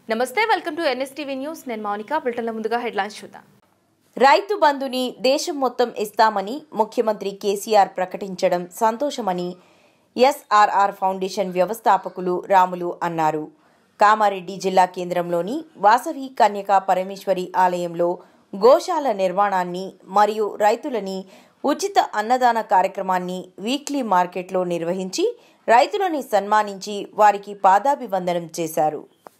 నమస్తే welcome to NSTV news నేను మౌనిక బులెటిన్ల ముందుగా హెడ్లైన్స్ చూద్దాం రైతు బంధుని దేశం మొత్తం ఇస్తామని ముఖ్యమంత్రి కేసీఆర్ ప్రకటించడం సంతోషమని ఎస్ఆర్ఆర్ ఫౌండేషన్ వ్యవస్థాపకులు రాములు అన్నారు కామారెడ్డి జిల్లా కేంద్రంలోని వాసవి కన్యకా పరమేశ్వరి ఆలయంలో గోశాల నిర్మాణాన్ని మరియు రైతులని ఉచిత అన్నదాన కార్యక్రమాన్ని వీక్లీ మార్కెట్లో నిర్వహించి రైతులని సన్మానించి వారికి పాదాభివందనం చేశారు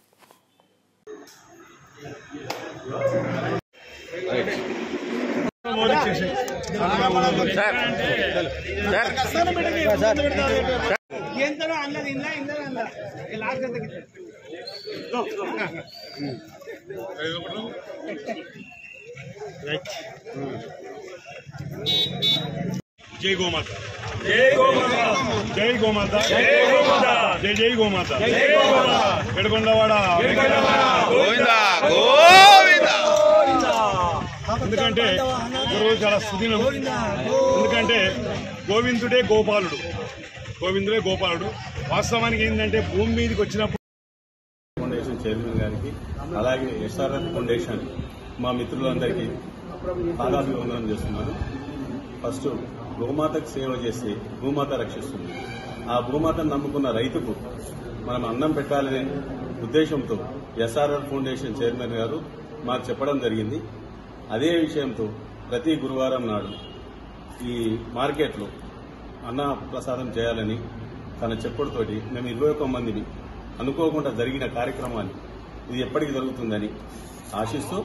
ఎంతలో అన్నది ఇందా ఇందా అన్నది లాస్ట్ ఎంత జై గోమాత జై గోమాత జై గోమాత జై గోమాత జై జై గోమాత జై గోమాత ఎడగొండవాడ గోవిందా గోవిందా ఎందుకంటే ఈరోజు చాలా సుదినం ఎందుకంటే గోవిందుడే గోపాలుడు గోవిందుడే గోపాలుడు వాస్తవానికి ఏంటంటే భూమి మీదకి వచ్చినప్పుడు ఫౌండేషన్ చైర్మన్ గారికి అలాగే ఎస్ఆర్ఎఫ్ ఫౌండేషన్ మా మిత్రులందరికీ పాదాభివందనం చేస్తున్నాను ఫస్ట్ గోమాతకు సేవ చేసి భూమాత రక్షిస్తుంది ఆ భూమాతను నమ్ముకున్న రైతుకు మనం అన్నం పెట్టాలనే ఉద్దేశంతో ఎస్ఆర్ఆర్ ఫౌండేషన్ చైర్మన్ గారు మాకు చెప్పడం జరిగింది అదే విషయంతో ప్రతి గురువారం నాడు ఈ మార్కెట్లో అన్న ప్రసాదం చేయాలని తన చెప్పుడుతోటి మేము ఇరవై ఒక్క మందిని అనుకోకుండా జరిగిన కార్యక్రమాన్ని ఇది ఎప్పటికి జరుగుతుందని ఆశిస్తూ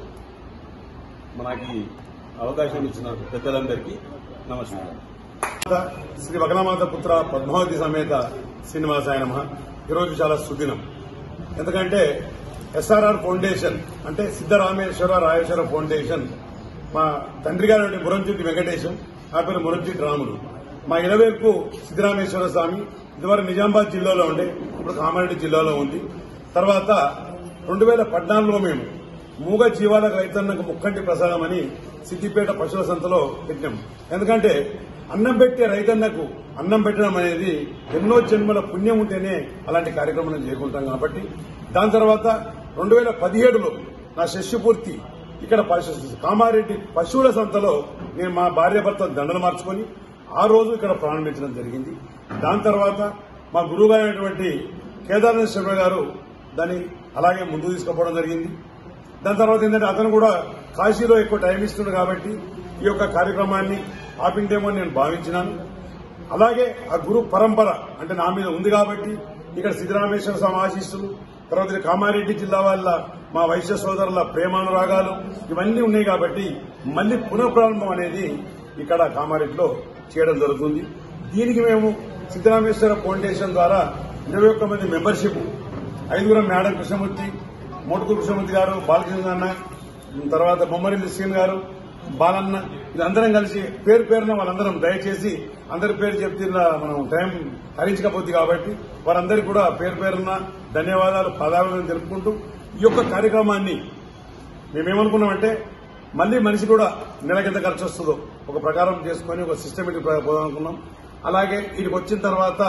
మనకి అవకాశం ఇచ్చిన పెద్దలందరికీ నమస్కారం శ్రీ వగలమాత పుత్ర పద్మావతి సమేత శ్రీనివాసాయ నమ ఈరోజు చాలా సుదినం ఎందుకంటే ఎస్ఆర్ఆర్ ఫౌండేషన్ అంటే సిద్దరామేశ్వర రాజేశ్వర ఫౌండేషన్ మా తండ్రి గారు మురంచెట్టి వెంకటేశం ఆ పేరు మురంచెట్టి రాముడు మా ఇలవేర్పు సిద్దరామేశ్వర స్వామి ఇదివరకు నిజామాబాద్ జిల్లాలో ఉండే ఇప్పుడు కామారెడ్డి జిల్లాలో ఉంది తర్వాత రెండు వేల పద్నాలుగులో మేము మూగ జీవాలకు రైతన్నకు ముక్కంటి ప్రసాదం అని సిద్దిపేట పశువుల సంతలో పెట్టినాం ఎందుకంటే అన్నం పెట్టే రైతన్నకు అన్నం పెట్టడం అనేది ఎన్నో జన్మల పుణ్యం ఉంటేనే అలాంటి కార్యక్రమం చేసుకుంటాం కాబట్టి దాని తర్వాత రెండు వేల పదిహేడులో నా శిష్యపూర్తి ఇక్కడ పశు- కామారెడ్డి పశువుల సంతలో నేను మా భార్య భర్త దండలు మార్చుకొని ఆ రోజు ఇక్కడ ప్రారంభించడం జరిగింది దాని తర్వాత మా గురువు అయినటువంటి కేదార్నాథ్ శర్మ గారు దాన్ని అలాగే ముందుకు తీసుకుపోవడం జరిగింది దాని తర్వాత ఏంటంటే అతను కూడా కాశీలో ఎక్కువ టైం ఇస్తున్నాడు కాబట్టి ఈ యొక్క కార్యక్రమాన్ని ఆపిండేమో అని నేను భావించినాను అలాగే ఆ గురు పరంపర అంటే నా మీద ఉంది కాబట్టి ఇక్కడ సిద్దరామేశ్వర స్వామి ఆశీస్సులు తర్వాత ఇది కామారెడ్డి జిల్లా వాళ్ళ మా వైశ్య సోదరుల ప్రేమానురాగాలు ఇవన్నీ ఉన్నాయి కాబట్టి మళ్లీ పునఃప్రారంభం అనేది ఇక్కడ కామారెడ్డిలో చేయడం జరుగుతుంది దీనికి మేము సిద్దరామేశ్వర ఫౌండేషన్ ద్వారా ఇరవై ఒక్క మంది మెంబర్షిప్ ఐదుగురం మేడం కృష్ణమూర్తి మోటుకు కృష్ణమూర్తి గారు బాలకృష్ణ అన్న తర్వాత బొమ్మరిల్లి శ్రీన్ గారు బాలన్న వీళ్ళందరం కలిసి పేరు పేరున వాళ్ళందరం దయచేసి అందరి పేరు చెప్తే ఇలా మనం టైం హరించకపోతుంది కాబట్టి వారందరికీ కూడా పేరు పేరున ధన్యవాదాలు పదాలను తెలుపుకుంటూ ఈ యొక్క కార్యక్రమాన్ని మేమేమనుకున్నామంటే మళ్ళీ మనిషి కూడా నెలకి ఎంత ఖర్చు వస్తుందో ఒక ప్రకారం చేసుకుని ఒక సిస్టమేటిక్ పోదాం అనుకున్నాం అలాగే వీటికి వచ్చిన తర్వాత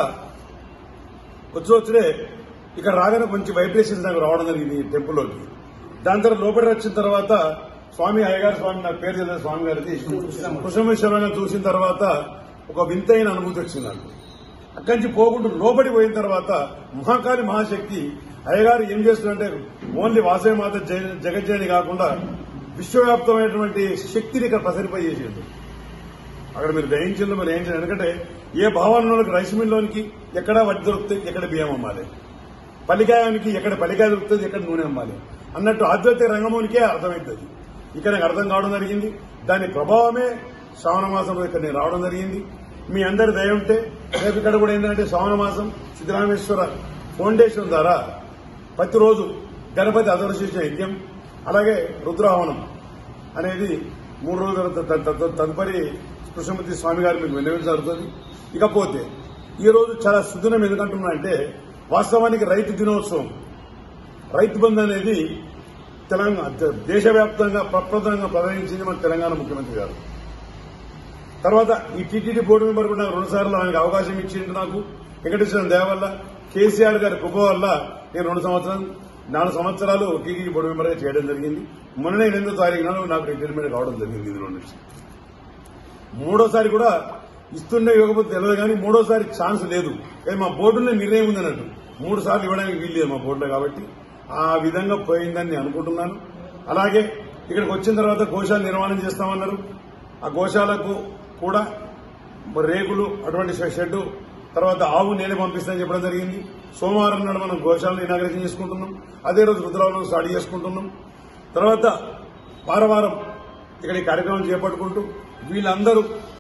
వచ్చి వచ్చే ఇక్కడ రాగానే కొంచెం వైబ్రేషన్స్ నాకు రావడం జరిగింది ఈ టెంపుల్లోకి దాని తర్వాత లోపలి వచ్చిన తర్వాత స్వామి అయ్యగారు స్వామి నాకు పేరు తెలియదు స్వామి గారిది కుసుమేశ్వరమైన చూసిన తర్వాత ఒక వింతైన అనుభూతి వచ్చింది నాకు అక్కడి నుంచి పోకుండా లోబడి పోయిన తర్వాత మహాకాళి మహాశక్తి అయ్యగారు ఏం చేస్తుందంటే ఓన్లీ వాసవి మాత జయ- జగజ్జయని కాకుండా విశ్వవ్యాప్తమైనటువంటి శక్తిని ఇక్కడ ప్రసరిపోయి చేసేది అక్కడ మీరు గ్రహించిందో మీరు ఏం చేయాలి ఎందుకంటే ఏ భావనలోకి రైస్ మిల్లోనికి ఎక్కడ వడ్డీ దొరుకుతుంది ఎక్కడ బియ్యం అమ్మాలి పల్లికాయానికి ఎక్కడ పల్లికాయ దొరుకుతుంది ఎక్కడ నూనె అమ్మాలి అన్నట్టు ఆధ్యాత్మిక రంగమునికే అర్థమవుతుంది ఇక్కడ నాకు అర్థం కావడం జరిగింది దాని ప్రభావమే శ్రావణ మాసంలో ఇక్కడ నేను రావడం జరిగింది మీ అందరి దయ ఉంటే రేపు ఇక్కడ కూడా ఏంటంటే శ్రావణ మాసం సిద్దరామేశ్వర ఫౌండేషన్ ద్వారా ప్రతిరోజు గణపతి అదర్శించిన యజ్ఞం అలాగే రుద్రాహవనం అనేది మూడు రోజుల త- త- త- తదుపరి కృష్ణమూర్తి స్వామి గారు మీకు విన్నవించడం జరుగుతుంది ఇకపోతే ఈ రోజు చాలా సుదినం ఎందుకంటున్నా అంటే వాస్తవానికి రైతు దినోత్సవం రైతు బంధు అనేది తెలంగాణ దేశవ్యాప్తంగా ప్రప్రదంగా ప్రకటించింది మన తెలంగాణ ముఖ్యమంత్రి గారు తర్వాత ఈ టీటీడీ బోర్డు మెంబర్ కూడా నాకు రెండు సార్లు ఆయనకు అవకాశం ఇచ్చింది నాకు వెంకటేశ్వరం దయ వల్ల కేసీఆర్ గారి కృప వల్ల నేను రెండు సంవత్సరం నాలుగు సంవత్సరాలు టీడీపీ బోర్డు మెంబర్గా చేయడం జరిగింది మొన్ననే ఎనిమిదో తారీఖు నాడు నాకు రిటైర్మెంట్ కావడం జరిగింది ఇందులో నుంచి మూడోసారి కూడా ఇస్తుండే ఇవ్వకపోతే తెలియదు కానీ మూడోసారి ఛాన్స్ లేదు కానీ మా బోర్డులో నిర్ణయం ఉందన్నట్టు మూడు సార్లు ఇవ్వడానికి వీలు లేదు మా బోర్డులో కాబట్టి ఆ విధంగా పోయిందని నేను అనుకుంటున్నాను అలాగే ఇక్కడికి వచ్చిన తర్వాత గోశాల నిర్మాణం చేస్తామన్నారు ఆ గోశాలకు కూడా రేకులు అటువంటి షెడ్ తర్వాత ఆవు నేనే పంపిస్తానని చెప్పడం జరిగింది సోమవారం నాడు మనం గోశాలను ఇనాగ్రేషన్ చేసుకుంటున్నాం అదే రోజు రుద్రవరం స్టార్ట్ చేసుకుంటున్నాం తర్వాత వారం వారం ఇక్కడ ఈ కార్యక్రమం చేపట్టుకుంటూ వీళ్ళందరూ